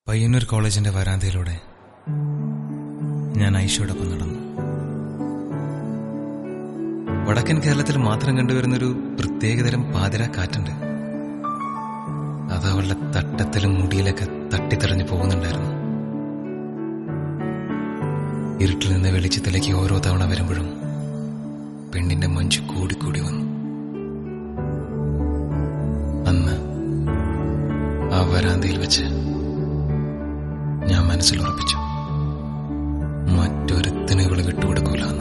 പയ്യന്നൂർ കോളേജിന്റെ വരാന്തയിലൂടെ ഞാൻ ഐഷയോടൊപ്പം നടന്നു വടക്കൻ കേരളത്തിൽ മാത്രം കണ്ടുവരുന്നൊരു പ്രത്യേകതരം പാതിര കാറ്റുണ്ട് അത് അവളുടെ തട്ടത്തിലും മുടിയിലൊക്കെ തട്ടിത്തെറിഞ്ഞു പോകുന്നുണ്ടായിരുന്നു ഇരുട്ടിൽ നിന്ന് വെളിച്ചത്തിലേക്ക് ഓരോ തവണ വരുമ്പോഴും പെണ്ണിന്റെ മഞ്ചു കൂടിക്കൂടി വന്നു അന്ന് ആ വരാന്തയിൽ വെച്ച് ഞാൻ മനസ്സിൽ ഉറപ്പിച്ചു മറ്റൊരുത്തിന് ഇവള് വിട്ടുകൊടുക്കൂലെന്ന്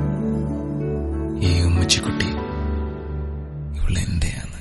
ഈ ഉമ്മച്ചിക്കുട്ടി ഇവള് എന്റെയാണ്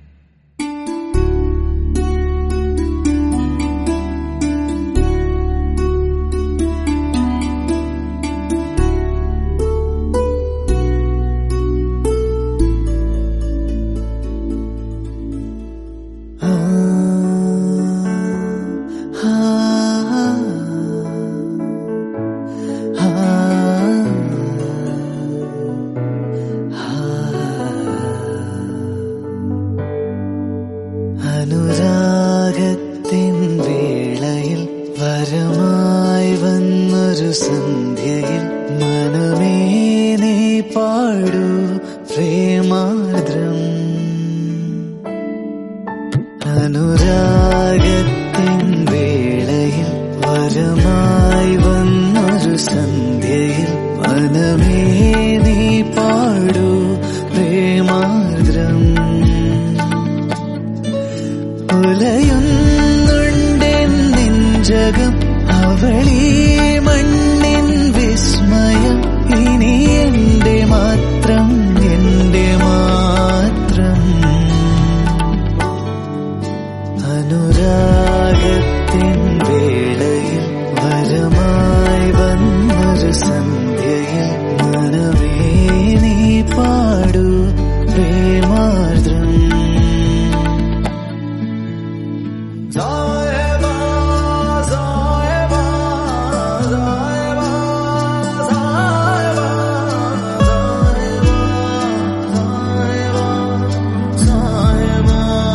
അനുരാഗത്തിൻ വേളയിൽ വരമായി വന്നൊരു സന്ധ്യയിൽ മനമേ നീ പാടൂ പ്രേമാദ്രം അനുരാഗത്തിൻ വേളയിൽ വരമായി വന്നൊരു സന്ധ്യയിൽ മനമേ നീ പാടൂ പ്രേമാദ്രം ഉലയുന്നുണ്ടെൻ നെഞ്ചകം അവളീ മണ്ണിൻ വിസ്മയം ഇനി എന്റെ മാത്രം എന്റെ മാത്രം അനുരാഗത്തിൻ വേളയിൽ വരമായി വന്നൊരു സന്ധ്യയിൽ മനമേ നീ പാടൂ പ്രേമാർദ്രം സായബാ സായബാ സായബാ സായബാ സായബാ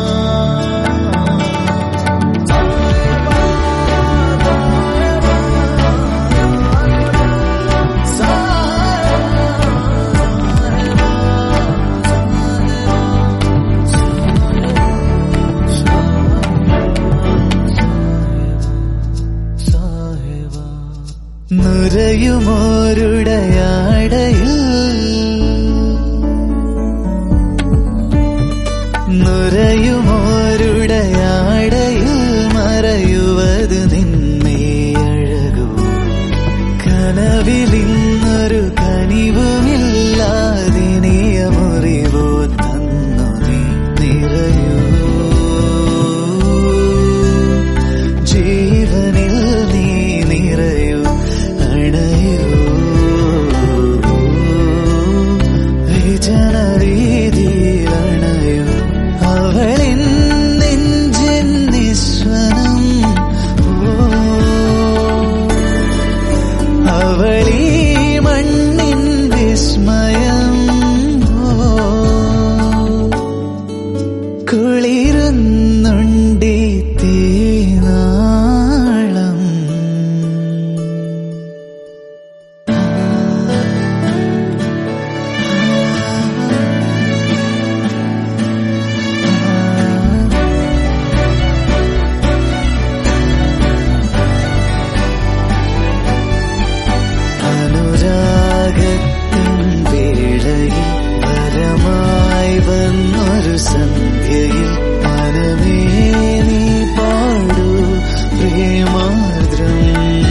നുരയുമോരുടയാടയിൽ നുരയുമോരുടയാടയിൽ മറയുவது നിന്നെ അഴകൂ കനവിലിന്നൊരു കനിവുമില്ലാതിനിയ മുറിവോ തന്നു നീ നിറയൂ ജീവനിൽ നീ നിറയൂ അണയൂ വിജനരീതിയിൽ അണയൂ അവളിൻ നെഞ്ചിൻ നിസ്വനം ഓ അവളീ മണ്ണിൻ വിസ്മയം ഓ കുളിരുന്നുണ്ടി തീനാളം അനുരാഗത്തിൻ വേളയിൽ വരമായി വന്നൊരു സന്ധ്യയിൽ മനമേ നീ പാടൂ പ്രേമാർദ്രം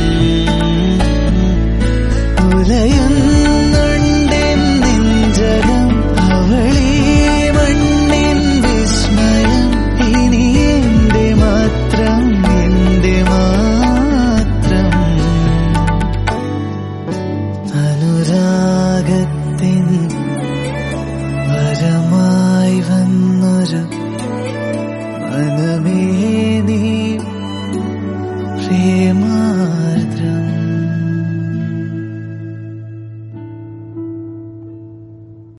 ഉലയുന്നുണ്ടെൻ നെഞ്ചകം അവളീ മണ്ണിൻ വിസ്മയം ഇനി എന്റെ മാത്രം എന്റെ മാത്രം അനുരാഗത്തിൻ വരമായി വന്നൊരു